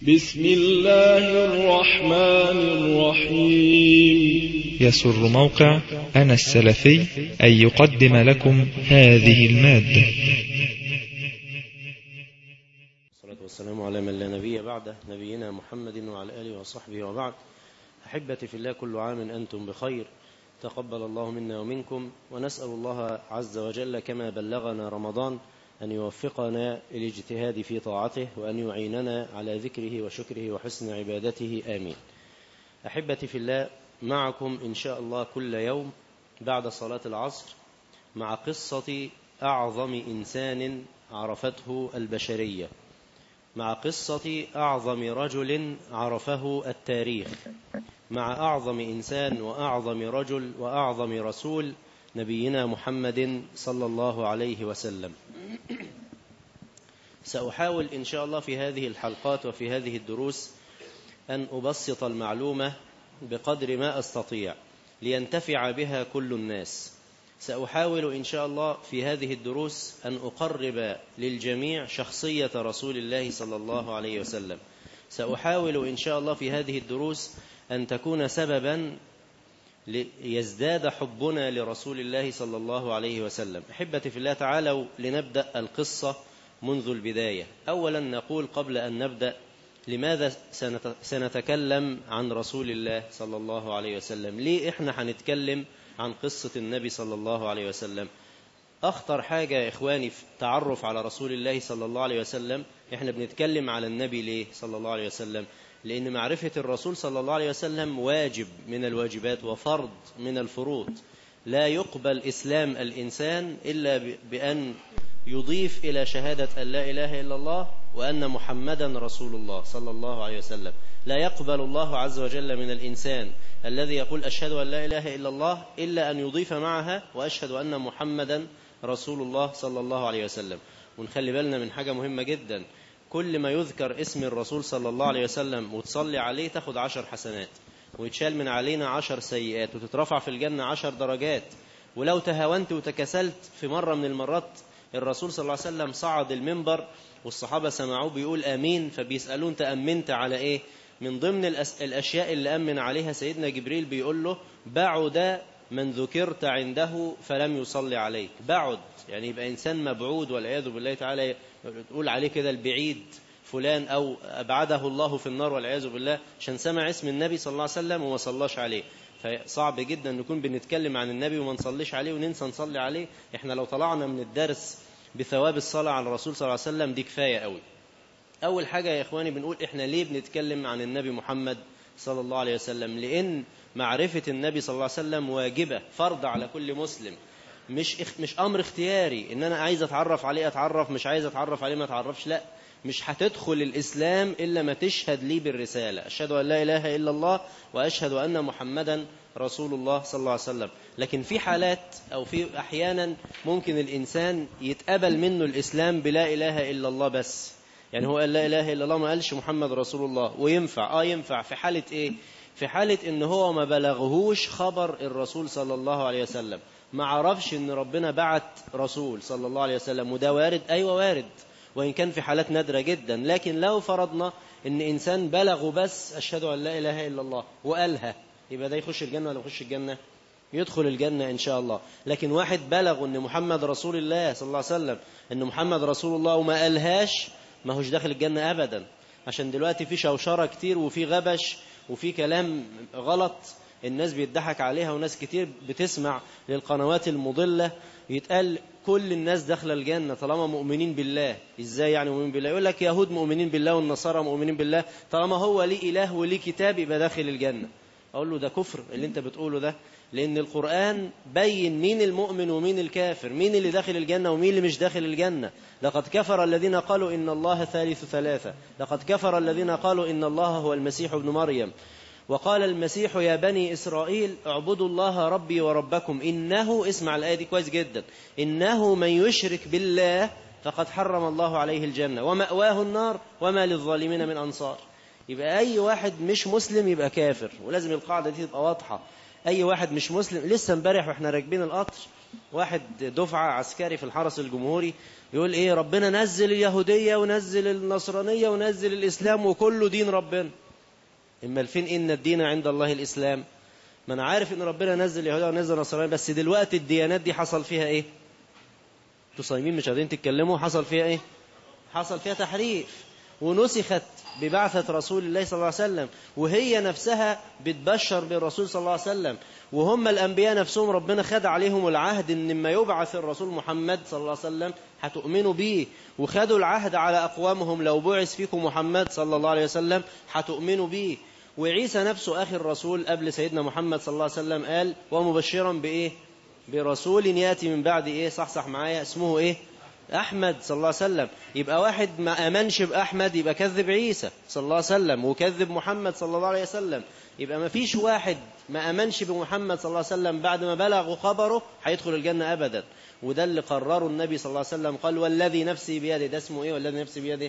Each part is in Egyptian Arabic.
بسم الله الرحمن الرحيم يسر موقع أنا السلفي أن يقدم لكم هذه المادة والصلاة والسلام على من لا نبي بعده نبينا محمد وعلى آله وصحبه وبعد أحبتي في الله كل عام أنتم بخير تقبل الله منا ومنكم ونسأل الله عز وجل كما بلغنا رمضان أن يوفقنا الاجتهاد في طاعته وأن يعيننا على ذكره وشكره وحسن عبادته آمين أحبتي في الله معكم إن شاء الله كل يوم بعد صلاة العصر مع قصة أعظم إنسان عرفته البشرية مع قصة أعظم رجل عرفه التاريخ مع أعظم إنسان وأعظم رجل وأعظم رسول نبينا محمد صلى الله عليه وسلم سأحاول إن شاء الله في هذه الحلقات وفي هذه الدروس أن أبسط المعلومة بقدر ما أستطيع لينتفع بها كل الناس سأحاول إن شاء الله في هذه الدروس أن أقرب للجميع شخصية رسول الله صلى الله عليه وسلم سأحاول إن شاء الله في هذه الدروس أن تكون سببا ليزداد حبنا لرسول الله صلى الله عليه وسلم أحبتي في الله تعالوا لنبدأ القصة منذ البداية أولا نقول قبل أن نبدأ لماذا سنتكلم عن رسول الله صلى الله عليه وسلم ليه إحنا هنتكلم عن قصة النبي صلى الله عليه وسلم أخطر حاجة يا إخواني في تعرف على رسول الله صلى الله عليه وسلم إحنا بنتكلم على النبي ليه صلى الله عليه وسلم لأن معرفة الرسول صلى الله عليه وسلم واجب من الواجبات وفرض من الفروض لا يقبل إسلام الإنسان إلا بأن يضيف إلى شهادة أن لا إله إلا الله وأن محمدا رسول الله صلى الله عليه وسلم لا يقبل الله عز وجل من الإنسان الذي يقول أشهد أن لا إله إلا الله إلا أن يضيف معها وأشهد أن محمدا رسول الله صلى الله عليه وسلم ونخلي بالنا من حاجة مهمة جدا كل ما يذكر اسم الرسول صلى الله عليه وسلم وتصلي عليه تاخد عشر حسنات ويتشال من علينا عشر سيئات وتترفع في الجنة عشر درجات ولو تهاونت وتكسلت في مرة من المرات الرسول صلى الله عليه وسلم صعد المنبر والصحابة سمعوه بيقول أمين فبيسألوه أنت أمنت على إيه من ضمن الأشياء اللي أمن عليها سيدنا جبريل بيقول له بعد من ذكرت عنده فلم يصلي عليك بعد يعني يبقى إنسان مبعود والعياذ بالله تعالى تقول عليه كده البعيد فلان أو أبعده الله في النار والعياذ بالله عشان سمع اسم النبي صلى الله عليه وسلم وما صلاش عليه فصعب جدا نكون بنتكلم عن النبي وما نصليش عليه وننسى نصلي عليه احنا لو طلعنا من الدرس بثواب الصلاة على الرسول صلى الله عليه وسلم دي كفاية قوي أول حاجة يا إخواني بنقول إحنا ليه بنتكلم عن النبي محمد صلى الله عليه وسلم لأن معرفة النبي صلى الله عليه وسلم واجبة فرض على كل مسلم مش مش أمر اختياري إن أنا عايز أتعرف عليه أتعرف مش عايز أتعرف عليه ما أتعرفش لا مش هتدخل الإسلام إلا ما تشهد لي بالرسالة أشهد أن لا إله إلا الله وأشهد أن محمدا رسول الله صلى الله عليه وسلم لكن في حالات أو في أحيانا ممكن الإنسان يتقبل منه الإسلام بلا إله إلا الله بس يعني هو قال لا إله إلا الله ما قالش محمد رسول الله وينفع آه ينفع في حالة إيه في حالة إن هو ما بلغهوش خبر الرسول صلى الله عليه وسلم ما عرفش إن ربنا بعت رسول صلى الله عليه وسلم وده وارد أيوة وارد وإن كان في حالات نادرة جدا لكن لو فرضنا إن إنسان بلغه بس أشهد أن لا إله إلا الله وقالها يبقى ده يخش الجنة ولا يخش الجنة يدخل الجنة إن شاء الله لكن واحد بلغ أن محمد رسول الله صلى الله عليه وسلم أن محمد رسول الله وما قالهاش ما هوش داخل الجنة أبدا عشان دلوقتي في شوشرة كتير وفي غبش وفي كلام غلط الناس بيضحك عليها وناس كتير بتسمع للقنوات المضلة يتقال كل الناس داخلة الجنة طالما مؤمنين بالله ازاي يعني مؤمنين بالله يقول لك يهود مؤمنين بالله والنصارى مؤمنين بالله طالما هو ليه إله وليه كتاب يبقى داخل الجنة أقول له ده كفر اللي انت بتقوله ده لأن القرآن بين مين المؤمن ومين الكافر مين اللي داخل الجنة ومين اللي مش داخل الجنة لقد كفر الذين قالوا إن الله ثالث ثلاثة لقد كفر الذين قالوا إن الله هو المسيح ابن مريم وقال المسيح يا بني إسرائيل اعبدوا الله ربي وربكم إنه اسمع الآية دي كويس جدا إنه من يشرك بالله فقد حرم الله عليه الجنة ومأواه النار وما للظالمين من أنصار يبقى أي واحد مش مسلم يبقى كافر ولازم القاعدة دي تبقى واضحة أي واحد مش مسلم لسه امبارح واحنا راكبين القطر واحد دفعة عسكري في الحرس الجمهوري يقول ايه ربنا نزل اليهودية ونزل النصرانية ونزل الإسلام وكله دين ربنا إما الفين إن الدين عند الله الإسلام ما أنا عارف إن ربنا نزل اليهودية ونزل النصرانية بس دلوقتي الديانات دي حصل فيها إيه انتوا صايمين مش قادرين تتكلموا حصل فيها إيه حصل فيها تحريف ونسخت ببعثة رسول الله صلى الله عليه وسلم وهي نفسها بتبشر بالرسول صلى الله عليه وسلم وهم الأنبياء نفسهم ربنا خد عليهم العهد إن لما يبعث الرسول محمد صلى الله عليه وسلم هتؤمنوا بيه وخدوا العهد على أقوامهم لو بعث فيكم محمد صلى الله عليه وسلم هتؤمنوا بيه وعيسى نفسه آخر رسول قبل سيدنا محمد صلى الله عليه وسلم قال ومبشرا بإيه برسول يأتي من بعد إيه صح صح معايا اسمه إيه أحمد صلى الله عليه وسلم يبقى واحد ما أمنش بأحمد يبقى كذب عيسى صلى الله عليه وسلم وكذب محمد صلى الله عليه وسلم يبقى ما فيش واحد ما أمنش بمحمد صلى الله عليه وسلم بعد ما بلغوا خبره هيدخل الجنة أبدا وده اللي قرره النبي صلى الله عليه وسلم قال والذي نفسي بيده ده اسمه إيه والذي نفسي بيده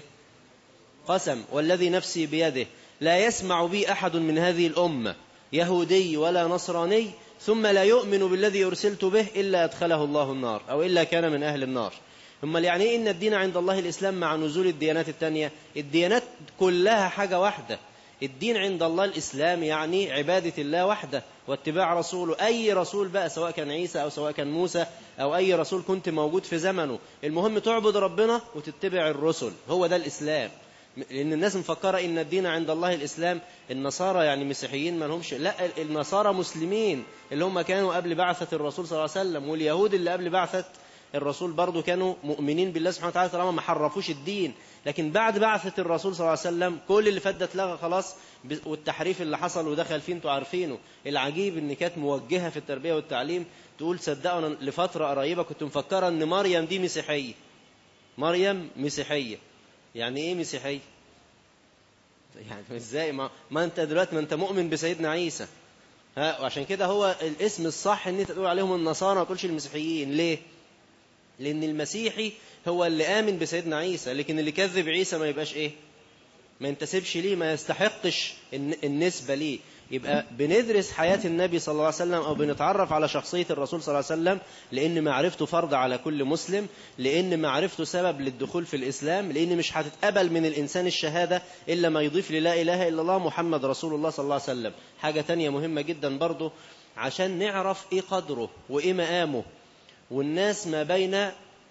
قسم والذي نفسي بيده لا يسمع بي أحد من هذه الأمة يهودي ولا نصراني ثم لا يؤمن بالذي أرسلت به إلا أدخله الله النار أو إلا كان من أهل النار ثم يعني إيه إن الدين عند الله الإسلام مع نزول الديانات التانية الديانات كلها حاجة واحدة الدين عند الله الإسلام يعني عبادة الله وحده واتباع رسوله أي رسول بقى سواء كان عيسى أو سواء كان موسى أو أي رسول كنت موجود في زمنه المهم تعبد ربنا وتتبع الرسل هو ده الإسلام لأن الناس مفكرة إن الدين عند الله الإسلام النصارى يعني مسيحيين ما لهمش لا النصارى مسلمين اللي هم كانوا قبل بعثة الرسول صلى الله عليه وسلم واليهود اللي قبل بعثة الرسول برضو كانوا مؤمنين بالله سبحانه وتعالى طالما ما حرفوش الدين لكن بعد بعثة الرسول صلى الله عليه وسلم كل اللي فات ده اتلغى خلاص والتحريف اللي حصل ودخل فيه انتوا عارفينه العجيب ان كانت موجهة في التربية والتعليم تقول صدقوا انا لفترة قريبة كنت مفكرة ان مريم دي مسيحية مريم مسيحية يعني ايه مسيحية يعني ازاي ما, ما انت دلوقتي ما انت مؤمن بسيدنا عيسى ها وعشان كده هو الاسم الصح ان انت تقول عليهم النصارى ما تقولش المسيحيين ليه لأن المسيحي هو اللي آمن بسيدنا عيسى لكن اللي كذب عيسى ما يبقاش إيه ما ينتسبش ليه ما يستحقش النسبة ليه يبقى بندرس حياة النبي صلى الله عليه وسلم أو بنتعرف على شخصية الرسول صلى الله عليه وسلم لأن معرفته فرض على كل مسلم لأن معرفته سبب للدخول في الإسلام لأن مش هتتقبل من الإنسان الشهادة إلا ما يضيف للا إله إلا الله محمد رسول الله صلى الله عليه وسلم حاجة تانية مهمة جدا برضه عشان نعرف إيه قدره وإيه مقامه والناس ما بين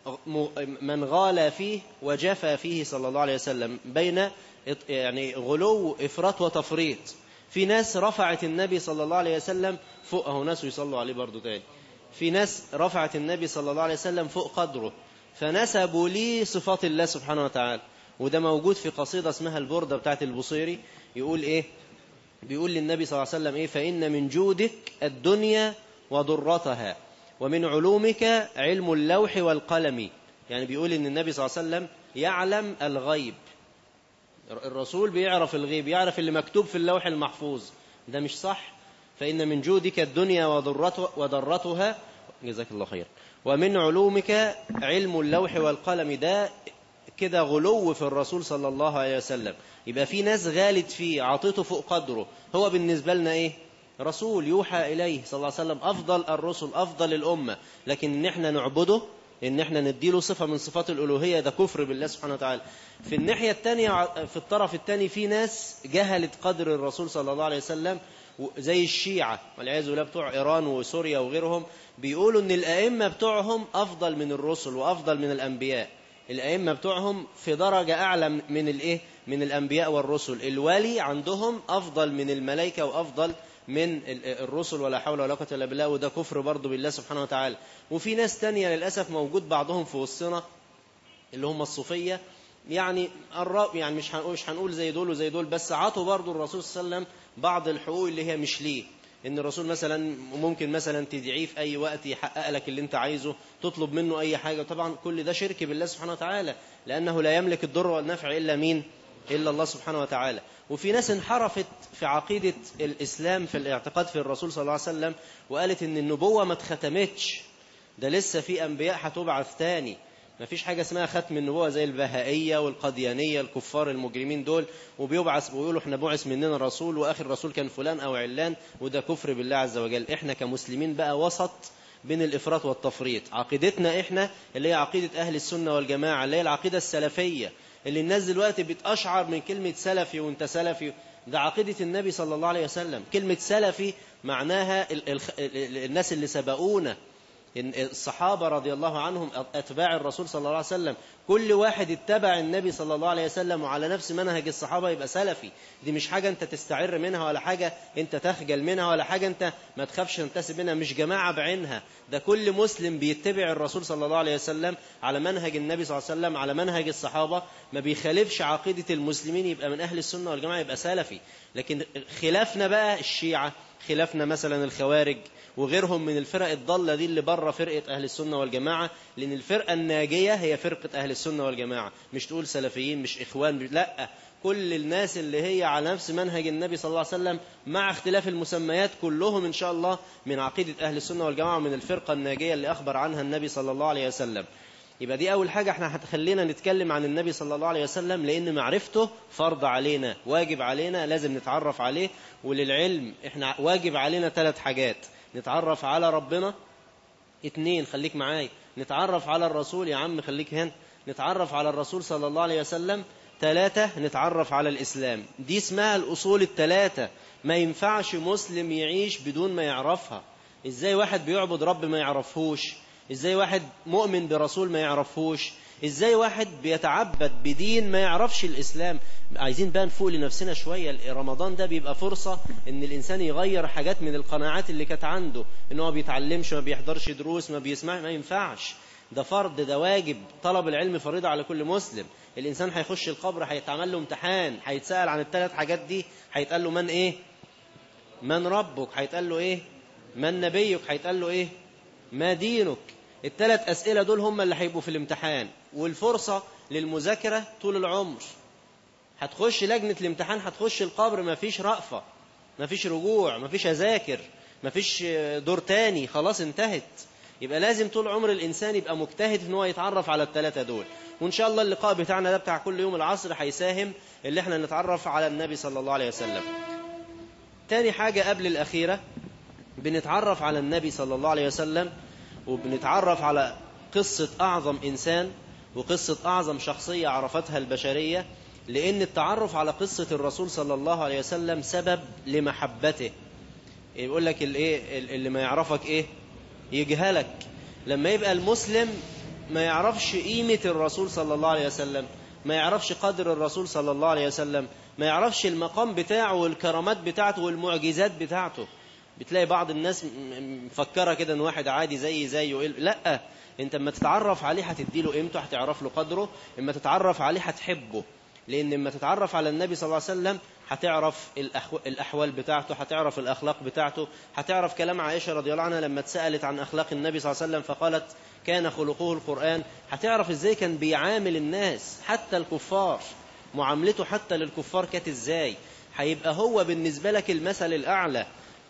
من غالى فيه وجفى فيه صلى الله عليه وسلم بين يعني غلو إفراط وتفريط في ناس رفعت النبي صلى الله عليه وسلم فوق أهو ناس يصلوا عليه برضو تاني في ناس رفعت النبي صلى الله عليه وسلم فوق قدره فنسبوا لي صفات الله سبحانه وتعالى وده موجود في قصيدة اسمها البردة بتاعت البصيري يقول إيه بيقول للنبي صلى الله عليه وسلم إيه فإن من جودك الدنيا وضرتها ومن علومك علم اللوح والقلم يعني بيقول ان النبي صلى الله عليه وسلم يعلم الغيب الرسول بيعرف الغيب يعرف اللي مكتوب في اللوح المحفوظ ده مش صح فإن من جودك الدنيا وضرتها جزاك الله خير ومن علومك علم اللوح والقلم ده كده غلو في الرسول صلى الله عليه وسلم يبقى في ناس غالت فيه عطيته فوق قدره هو بالنسبة لنا ايه رسول يوحى إليه صلى الله عليه وسلم أفضل الرسل أفضل الأمة لكن إن إحنا نعبده إن إحنا نديله صفة من صفات الألوهية ده كفر بالله سبحانه وتعالى في الناحية الثانية في الطرف الثاني في ناس جهلت قدر الرسول صلى الله عليه وسلم زي الشيعة والعياذ بالله بتوع إيران وسوريا وغيرهم بيقولوا إن الأئمة بتوعهم أفضل من الرسل وأفضل من الأنبياء الأئمة بتوعهم في درجة أعلى من الإيه من الأنبياء والرسل الولي عندهم أفضل من الملائكة وأفضل من الرسل ولا حول ولا قوة إلا بالله وده كفر برضه بالله سبحانه وتعالى وفي ناس تانية للأسف موجود بعضهم في وسطنا اللي هم الصوفية يعني الرب يعني مش هنقول مش هنقول زي دول وزي دول بس عطوا برضه الرسول صلى الله عليه وسلم بعض الحقوق اللي هي مش ليه ان الرسول مثلا ممكن مثلا تدعيه في اي وقت يحقق لك اللي انت عايزه تطلب منه اي حاجه طبعا كل ده شرك بالله سبحانه وتعالى لانه لا يملك الضر والنفع الا مين إلا الله سبحانه وتعالى وفي ناس انحرفت في عقيدة الإسلام في الاعتقاد في الرسول صلى الله عليه وسلم وقالت إن النبوة ما اتختمتش ده لسه في أنبياء هتبعث تاني ما فيش حاجة اسمها ختم النبوة زي البهائية والقديانية الكفار المجرمين دول وبيبعث ويقولوا احنا بعث مننا رسول وآخر رسول كان فلان أو علان وده كفر بالله عز وجل احنا كمسلمين بقى وسط بين الإفراط والتفريط عقيدتنا إحنا اللي هي عقيدة أهل السنة والجماعة اللي هي العقيدة السلفية اللي الناس دلوقتي بتأشعر من كلمة سلفي وانت سلفي ده عقيدة النبي صلى الله عليه وسلم كلمة سلفي معناها ال ال ال الناس اللي سبقونا الصحابة رضي الله عنهم أتباع الرسول صلى الله عليه وسلم كل واحد اتبع النبي صلى الله عليه وسلم وعلى نفس منهج الصحابة يبقى سلفي دي مش حاجة انت تستعر منها ولا حاجة انت تخجل منها ولا حاجة انت ما تخافش تنتسب منها مش جماعة بعينها ده كل مسلم بيتبع الرسول صلى الله عليه وسلم على منهج النبي صلى الله عليه وسلم على منهج الصحابة ما بيخالفش عقيدة المسلمين يبقى من أهل السنة والجماعة يبقى سلفي لكن خلافنا بقى الشيعة خلافنا مثلا الخوارج وغيرهم من الفرق الضالة دي اللي بره فرقة أهل السنة والجماعة لأن الفرقة الناجية هي فرقة أهل السنة والجماعة مش تقول سلفيين مش إخوان مش لا كل الناس اللي هي على نفس منهج النبي صلى الله عليه وسلم مع اختلاف المسميات كلهم إن شاء الله من عقيدة أهل السنة والجماعة من الفرقة الناجية اللي أخبر عنها النبي صلى الله عليه وسلم يبقى دي أول حاجة احنا هتخلينا نتكلم عن النبي صلى الله عليه وسلم لأن معرفته فرض علينا واجب علينا لازم نتعرف عليه وللعلم احنا واجب علينا ثلاث حاجات نتعرف على ربنا اتنين خليك معاي نتعرف على الرسول يا عم خليك هنا نتعرف على الرسول صلى الله عليه وسلم ثلاثة نتعرف على الإسلام دي اسمها الأصول الثلاثة ما ينفعش مسلم يعيش بدون ما يعرفها إزاي واحد بيعبد رب ما يعرفهوش إزاي واحد مؤمن برسول ما يعرفهوش إزاي واحد بيتعبد بدين ما يعرفش الإسلام عايزين بقى نفوق لنفسنا شوية رمضان ده بيبقى فرصة إن الإنسان يغير حاجات من القناعات اللي كانت عنده إن هو بيتعلمش ما بيحضرش دروس ما بيسمع ما ينفعش ده فرض ده واجب طلب العلم فريضة على كل مسلم الإنسان هيخش القبر هيتعمل له امتحان هيتسأل عن الثلاث حاجات دي هيتقال له من إيه من ربك هيتقال له إيه من نبيك هيتقال له إيه ما دينك الثلاث أسئلة دول هم اللي هيبقوا في الامتحان والفرصة للمذاكرة طول العمر هتخش لجنة الامتحان هتخش القبر مفيش رأفة مفيش رجوع مفيش أذاكر مفيش دور تاني خلاص انتهت يبقى لازم طول عمر الإنسان يبقى مجتهد في ان هو يتعرف على الثلاثة دول وإن شاء الله اللقاء بتاعنا ده بتاع كل يوم العصر هيساهم اللي احنا نتعرف على النبي صلى الله عليه وسلم تاني حاجة قبل الأخيرة بنتعرف على النبي صلى الله عليه وسلم وبنتعرف على قصة أعظم إنسان وقصة أعظم شخصية عرفتها البشرية لأن التعرف على قصة الرسول صلى الله عليه وسلم سبب لمحبته يقول لك الايه اللي ما يعرفك ايه يجهلك لما يبقى المسلم ما يعرفش قيمة الرسول صلى الله عليه وسلم ما يعرفش قدر الرسول صلى الله عليه وسلم ما يعرفش المقام بتاعه والكرامات بتاعته والمعجزات بتاعته بتلاقي بعض الناس مفكرة كده ان واحد عادي زي زيه لا انت اما تتعرف عليه هتدي له قيمته هتعرف له قدره اما تتعرف عليه هتحبه لان اما تتعرف على النبي صلى الله عليه وسلم هتعرف الأحوال بتاعته هتعرف الأخلاق بتاعته هتعرف كلام عائشة رضي الله عنها لما اتسألت عن أخلاق النبي صلى الله عليه وسلم فقالت كان خلقه القرآن هتعرف ازاي كان بيعامل الناس حتى الكفار معاملته حتى للكفار كانت ازاي هيبقى هو بالنسبة لك المثل الأعلى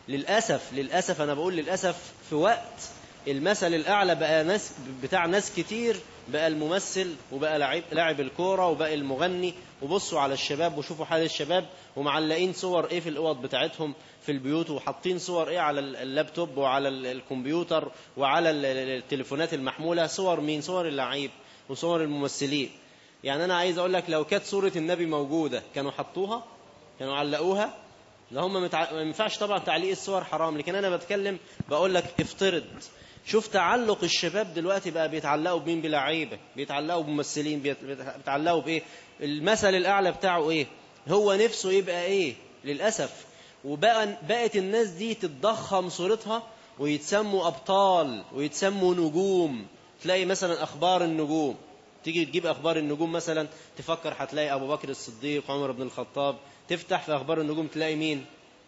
للأسف للأسف أنا بقول للأسف في وقت المثل الأعلى بقى ناس بتاع ناس كتير بقى الممثل وبقى لاعب لاعب الكورة وبقى المغني وبصوا على الشباب وشوفوا حال الشباب ومعلقين صور ايه في الأوض بتاعتهم في البيوت وحاطين صور ايه على اللابتوب وعلى الكمبيوتر وعلى التليفونات المحمولة صور مين صور اللعيب وصور الممثلين يعني أنا عايز أقول لك لو كانت صورة النبي موجودة كانوا حطوها كانوا علقوها ده هم متع... ما ينفعش طبعا تعليق الصور حرام لكن انا بتكلم بقول لك افترض شوف تعلق الشباب دلوقتي بقى بيتعلقوا بمين بلعيبه بيتعلقوا بممثلين بيتعلقوا بايه المثل الاعلى بتاعه ايه هو نفسه يبقى ايه للاسف وبقى بقت الناس دي تتضخم صورتها ويتسموا ابطال ويتسموا نجوم تلاقي مثلا اخبار النجوم تيجي تجيب اخبار النجوم مثلا تفكر هتلاقي ابو بكر الصديق عمر بن الخطاب تفتح في اخبار النجوم تلاقي مين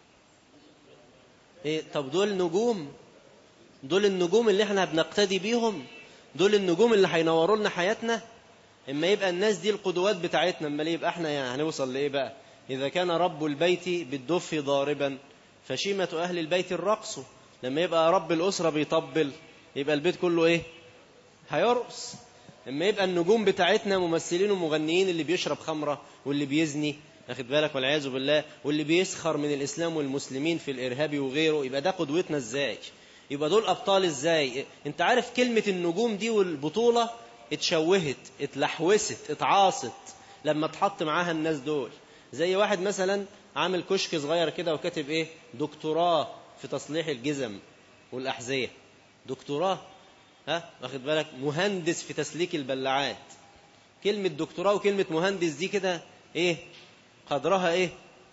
ايه طب دول نجوم دول النجوم اللي احنا بنقتدي بيهم دول النجوم اللي هينوروا لنا حياتنا اما يبقى الناس دي القدوات بتاعتنا اما يبقى احنا يعني هنوصل لايه بقى اذا كان رب البيت بالدف ضاربا فشيمة اهل البيت الرقص لما يبقى رب الاسره بيطبل يبقى البيت كله ايه هيرقص اما يبقى النجوم بتاعتنا ممثلين ومغنيين اللي بيشرب خمره واللي بيزني واخد بالك والعياذ بالله واللي بيسخر من الاسلام والمسلمين في الارهاب وغيره يبقى ده قدوتنا ازاي يبقى دول أبطال إزاي أنت عارف كلمة النجوم دي والبطولة اتشوهت اتلحوست اتعاصت لما اتحط معاها الناس دول زي واحد مثلا عامل كشك صغير كده وكاتب ايه دكتوراه في تصليح الجزم والأحذية دكتوراه ها واخد بالك مهندس في تسليك البلاعات كلمة دكتوراه وكلمة مهندس دي كده ايه قدرها ايه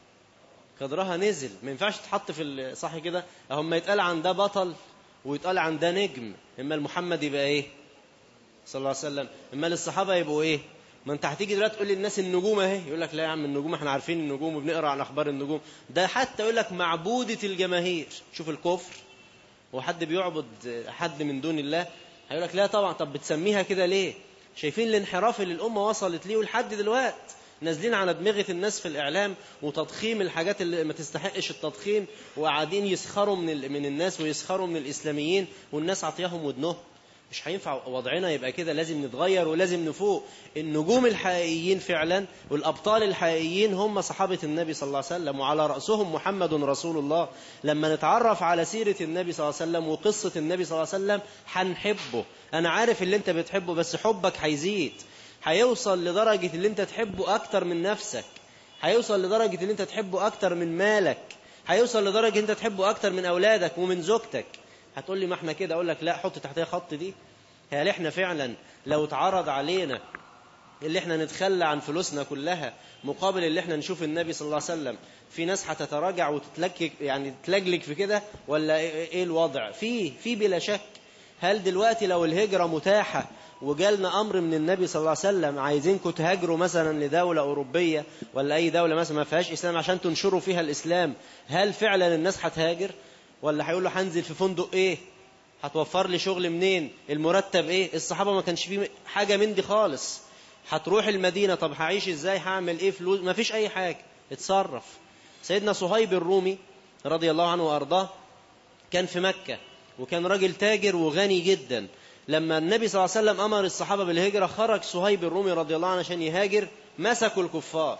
قدرها نزل ما ينفعش تحط في صح كده اهم يتقال عن ده بطل ويتقال عن ده نجم اما المحمد يبقى ايه صلى الله عليه وسلم اما الصحابة يبقوا ايه ما انت هتيجي دلوقتي تقول للناس النجوم اهي يقول لك لا يا عم النجوم احنا عارفين النجوم وبنقرا عن اخبار النجوم ده حتى يقول لك معبودة الجماهير شوف الكفر وحد بيعبد حد من دون الله هيقول لك لا طبعا طب بتسميها كده ليه شايفين الانحراف اللي الامه وصلت ليه ولحد دلوقتي نازلين على دماغة الناس في الإعلام وتضخيم الحاجات اللي ما تستحقش التضخيم وقاعدين يسخروا من, من الناس ويسخروا من الإسلاميين والناس عطيهم ودنهم مش هينفع وضعنا يبقى كده لازم نتغير ولازم نفوق النجوم الحقيقيين فعلا والأبطال الحقيقيين هم صحابة النبي صلى الله عليه وسلم وعلى رأسهم محمد رسول الله لما نتعرف على سيرة النبي صلى الله عليه وسلم وقصة النبي صلى الله عليه وسلم هنحبه أنا عارف اللي أنت بتحبه بس حبك هيزيد هيوصل لدرجة اللي أنت تحبه أكتر من نفسك هيوصل لدرجة اللي أنت تحبه أكتر من مالك هيوصل لدرجة أنت تحبه أكتر من أولادك ومن زوجتك هتقول لي ما احنا كده اقول لك لا حط تحتها خط دي هل احنا فعلا لو اتعرض علينا اللي احنا نتخلى عن فلوسنا كلها مقابل اللي احنا نشوف النبي صلى الله عليه وسلم في ناس هتتراجع وتتلكك يعني تلجلك في كده ولا ايه الوضع في في بلا شك هل دلوقتي لو الهجرة متاحة وجالنا أمر من النبي صلى الله عليه وسلم عايزينكم تهاجروا مثلا لدولة أوروبية ولا أي دولة مثلا ما فيهاش إسلام عشان تنشروا فيها الإسلام هل فعلا الناس هتهاجر ولا هيقول له هنزل في فندق ايه هتوفر لي شغل منين المرتب ايه الصحابة ما كانش فيه حاجة من دي خالص هتروح المدينة طب هعيش ازاي هعمل ايه فلوس ما فيش اي حاجة اتصرف سيدنا صهيب الرومي رضي الله عنه وارضاه كان في مكة وكان راجل تاجر وغني جدا لما النبي صلى الله عليه وسلم امر الصحابة بالهجرة خرج صهيب الرومي رضي الله عنه عشان يهاجر مسكوا الكفار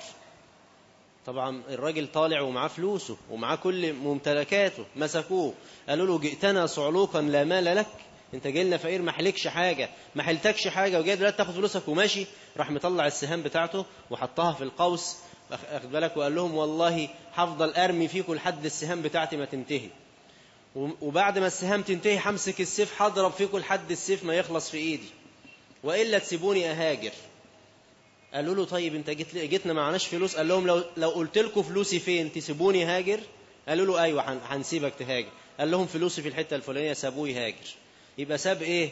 طبعا الراجل طالع ومعاه فلوسه ومعاه كل ممتلكاته مسكوه قالوا له جئتنا صعلوقا لا مال لك انت جاي لنا فقير ما حلكش حاجة ما حلتكش حاجة وجاي دلوقتي تاخد فلوسك وماشي راح مطلع السهام بتاعته وحطها في القوس اخد بالك وقال لهم والله هفضل ارمي فيكم لحد السهام بتاعتي ما تنتهي وبعد ما السهام تنتهي همسك السيف هضرب فيكم لحد السيف ما يخلص في ايدي والا تسيبوني اهاجر قالوا له طيب انت جيت جيتنا معناش فلوس قال لهم لو لو قلت لكم فلوسي فين تسيبوني هاجر قالوا له ايوه هنسيبك تهاجر قال لهم فلوسي في الحته الفلانيه سابوه يهاجر يبقى ساب ايه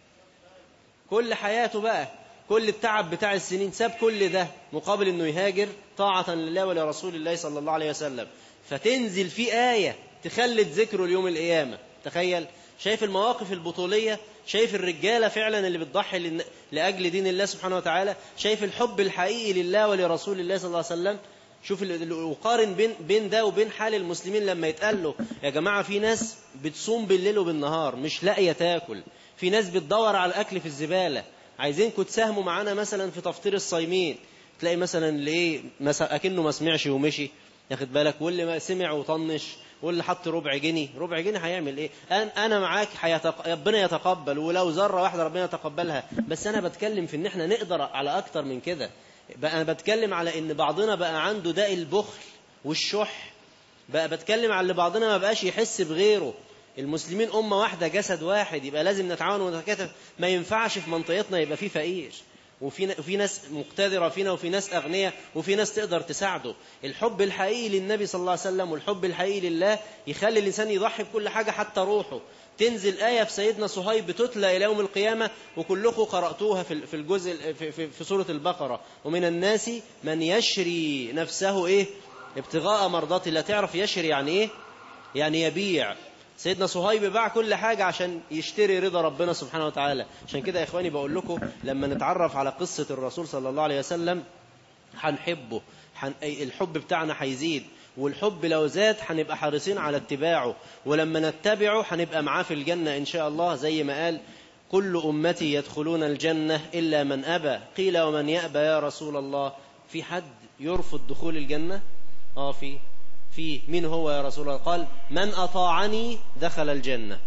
كل حياته بقى كل التعب بتاع السنين ساب كل ده مقابل انه يهاجر طاعة لله ولرسول الله صلى الله عليه وسلم فتنزل في آية تخلد ذكره اليوم القيامة تخيل شايف المواقف البطولية شايف الرجالة فعلا اللي بتضحي لأجل دين الله سبحانه وتعالى شايف الحب الحقيقي لله ولرسول الله صلى الله عليه وسلم شوف وقارن بين بين ده وبين حال المسلمين لما يتقال له يا جماعة في ناس بتصوم بالليل وبالنهار مش لاقية تاكل في ناس بتدور على الأكل في الزبالة عايزينكم تساهموا معانا مثلا في تفطير الصايمين تلاقي مثلا اللي ايه مثلا اكنه ما سمعش ومشي ياخد بالك واللي ما سمع وطنش واللي حط ربع جنيه ربع جنيه هيعمل ايه انا معاك حيتق... ربنا يتقبل ولو ذره واحده ربنا يتقبلها بس انا بتكلم في ان احنا نقدر على اكتر من كده بقى انا بتكلم على ان بعضنا بقى عنده داء البخل والشح بقى بتكلم على اللي بعضنا ما بقاش يحس بغيره المسلمين أمة واحدة جسد واحد يبقى لازم نتعاون ونتكاتف ما ينفعش في منطقتنا يبقى في فقير وفي وفي ناس مقتدرة فينا وفي ناس أغنياء وفي ناس تقدر تساعده الحب الحقيقي للنبي صلى الله عليه وسلم والحب الحقيقي لله يخلي الإنسان يضحي بكل حاجة حتى روحه تنزل آية في سيدنا صهيب بتتلى إلى يوم القيامة وكلكم قرأتوها في الجزء في, في, في سورة البقرة ومن الناس من يشري نفسه إيه ابتغاء مرضات الله تعرف يشري يعني إيه يعني يبيع سيدنا صهيب باع كل حاجة عشان يشتري رضا ربنا سبحانه وتعالى عشان كده يا إخواني بقول لكم لما نتعرف على قصة الرسول صلى الله عليه وسلم هنحبه حن... الحب بتاعنا هيزيد والحب لو زاد هنبقى حريصين على اتباعه ولما نتبعه هنبقى معاه في الجنة إن شاء الله زي ما قال كل أمتي يدخلون الجنة إلا من أبى قيل ومن يأبى يا رسول الله في حد يرفض دخول الجنة آه في في من هو يا رسول الله قال من أطاعني دخل الجنة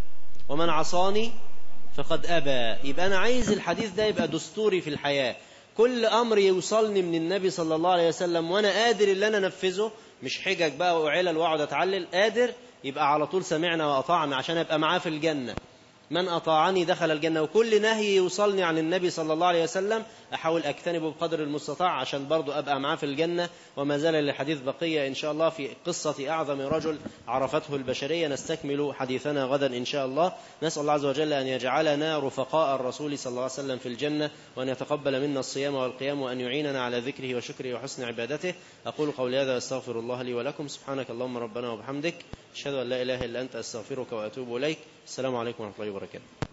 ومن عصاني فقد أبى يبقى أنا عايز الحديث ده يبقى دستوري في الحياة كل أمر يوصلني من النبي صلى الله عليه وسلم وأنا قادر اللي أنا أنفذه مش حجج بقى وعلل وأقعد أتعلل قادر يبقى على طول سمعنا وأطعنا عشان أبقى معاه في الجنة من أطاعني دخل الجنة وكل نهي يوصلني عن النبي صلى الله عليه وسلم أحاول أجتنبه بقدر المستطاع عشان برضو أبقى معاه في الجنة وما زال للحديث بقية إن شاء الله في قصة أعظم رجل عرفته البشرية نستكمل حديثنا غدا إن شاء الله نسأل الله عز وجل أن يجعلنا رفقاء الرسول صلى الله عليه وسلم في الجنة وأن يتقبل منا الصيام والقيام وأن يعيننا على ذكره وشكره وحسن عبادته أقول قولي هذا واستغفر الله لي ولكم سبحانك اللهم ربنا وبحمدك أشهد أن لا إله إلا أنت أستغفرك وأتوب إليك السلام عليكم ورحمة الله وبركاته